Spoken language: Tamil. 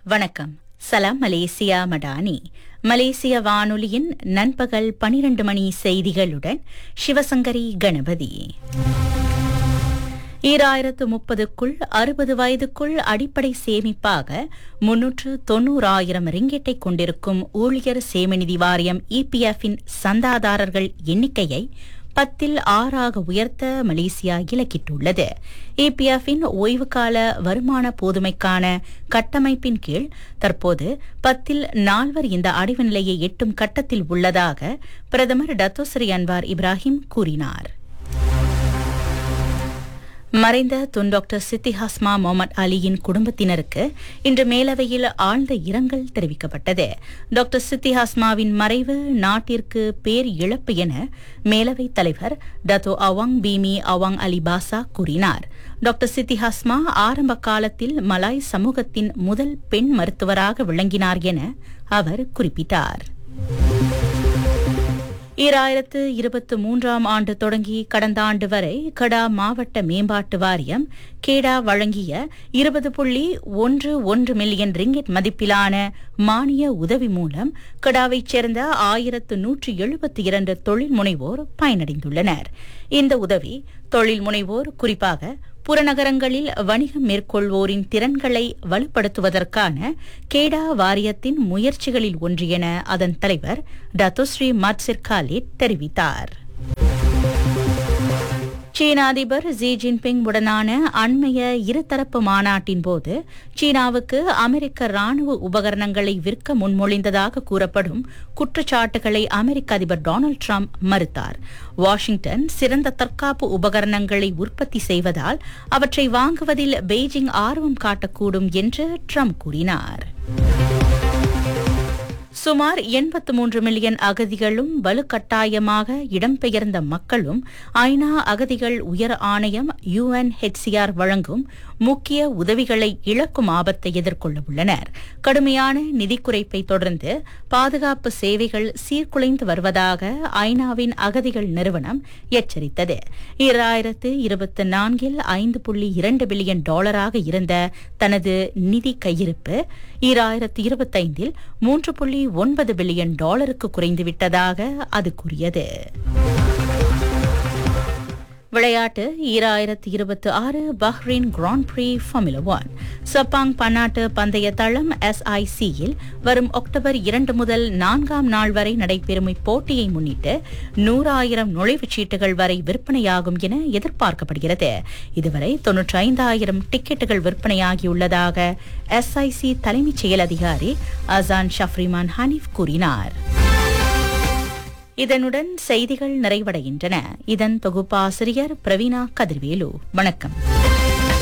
வணக்கம் சலாம் மலேசியா மடானி மலேசிய வானொலியின் நண்பகல் பனிரண்டு மணி செய்திகளுடன் சிவசங்கரி கணபதி ஈராயிரத்து முப்பதுக்குள் அறுபது வயதுக்குள் அடிப்படை சேமிப்பாக முன்னூற்று தொன்னூறாயிரம் ரிங்கெட்டை கொண்டிருக்கும் ஊழியர் சேமநிதி வாரியம் இபிஎஃப்பின் சந்தாதாரர்கள் எண்ணிக்கையை பத்தில் ஆறாக உயர்த்த மலேசியா இலக்கிட்டுள்ளது இபிஎஃப்பின் ஓய்வுகால வருமான போதுமைக்கான கட்டமைப்பின் கீழ் தற்போது பத்தில் நால்வர் இந்த அடைவு நிலையை எட்டும் கட்டத்தில் உள்ளதாக பிரதமர் டத்தோஸ்ரீ அன்வார் இப்ராஹிம் கூறினார் மறைந்த துன் டாக்டர் சித்தி ஹஸ்மா முகமது அலியின் குடும்பத்தினருக்கு இன்று மேலவையில் ஆழ்ந்த இரங்கல் தெரிவிக்கப்பட்டது டாக்டர் சித்தி ஹஸ்மாவின் மறைவு நாட்டிற்கு பேர் இழப்பு என மேலவைத் தலைவர் Dato Awang Bemee Awang Ali Pasah கூறினார் டாக்டர் சித்தி ஹஸ்மா ஆரம்ப காலத்தில் மலாய் சமூகத்தின் முதல் பெண் மருத்துவராக விளங்கினார் என அவர் குறிப்பிட்டார் ஈராயிரத்து இருபத்து மூன்றாம் ஆண்டு தொடங்கி கடந்த ஆண்டு வரை கடா மாவட்ட மேம்பாட்டு வாரியம் கேடா வழங்கிய இருபது புள்ளி ஒன்று ஒன்று மில்லியன் ரிங்கிட் மதிப்பிலான மானிய உதவி மூலம் கடாவைச் சேர்ந்த ஆயிரத்து நூற்று எழுபத்தி இரண்டு தொழில் முனைவோர் பயனடைந்துள்ளனர் இந்த உதவி தொழில் முனைவோர் குறிப்பாக புறநகரங்களில் வணிகம் மேற்கொள்வோரின் திறன்களை வலுப்படுத்துவதற்கான கேடா வாரியத்தின் முயற்சிகளில் ஒன்று என அதன் தலைவர் டத்தோஸ்ரீ மட்சிர் காலிட் தெரிவித்தார் சீன அதிபர் ஜி ஜின்பிங் உடனான அண்மைய இருதரப்பு மாநாட்டின் போது சீனாவுக்கு அமெரிக்க ராணுவ உபகரணங்களை விற்க முன்மொழிந்ததாக கூறப்படும் குற்றச்சாட்டுகளை அமெரிக்க அதிபர் டொனால்டு டிரம்ப் மறுத்தார் வாஷிங்டன் சிறந்த தற்காப்பு உபகரணங்களை உற்பத்தி செய்வதால் அவற்றை வாங்குவதில் பெய்ஜிங் ஆர்வம் காட்டக்கூடும் என்று ட்ரம்ப் கூறினார் சுமார் எண்பத்து மூன்று மில்லியன் அகதிகளும் வலுக்கட்டாயமாக இடம்பெயர்ந்த மக்களும் ஐநா அகதிகள் உயர் ஆணையம் யுஎன்ஹெச்சிஆர் வழங்கும் முக்கிய உதவிகளை இழக்கும் ஆபத்தை எதிர்கொள்ள உள்ளனர் கடுமையான நிதி குறைப்பை தொடர்ந்து பாதுகாப்பு சேவைகள் சீர்குலைந்து வருவதாக ஐநாவின் அகதிகள் நிறுவனம் எச்சரித்தது இரண்டாயிரத்து இருபத்தி நான்கில் ஐந்து புள்ளி இரண்டு பில்லியன் டாலராக இருந்த தனது நிதி கையிருப்பு ஈராயிரத்து இருபத்தைந்தில் மூன்று புள்ளி ஒன்பது பில்லியன் டாலருக்கு குறைந்துவிட்டதாக அது கூறியது விளையாட்டு ஈராயிரத்து இருபத்தி ஆறு Bahrain grand prix formula one Sepang பன்னாட்டு பந்தய தளம் எஸ்ஐசியில் வரும் அக்டோபர் இரண்டு முதல் நான்காம் நாள் வரை நடைபெறும் இப்போட்டியை முன்னிட்டு நூறாயிரம் நுழைவுச் சீட்டுகள் வரை விற்பனையாகும் என எதிர்பார்க்கப்படுகிறது இதுவரை தொன்னூற்றி ஐந்தாயிரம் டிக்கெட்டுகள் விற்பனையாகியுள்ளதாக எஸ்ஐசி தலைமைச் செயல் அதிகாரி அசான் ஷஃப்ரிமான் ஹனீஃப் கூறினார் இதனுடன் செய்திகள் நிறைவடைகின்றன இதன் தொகுப்பாசிரியர் பிரவீனா கதிர்வேலு வணக்கம்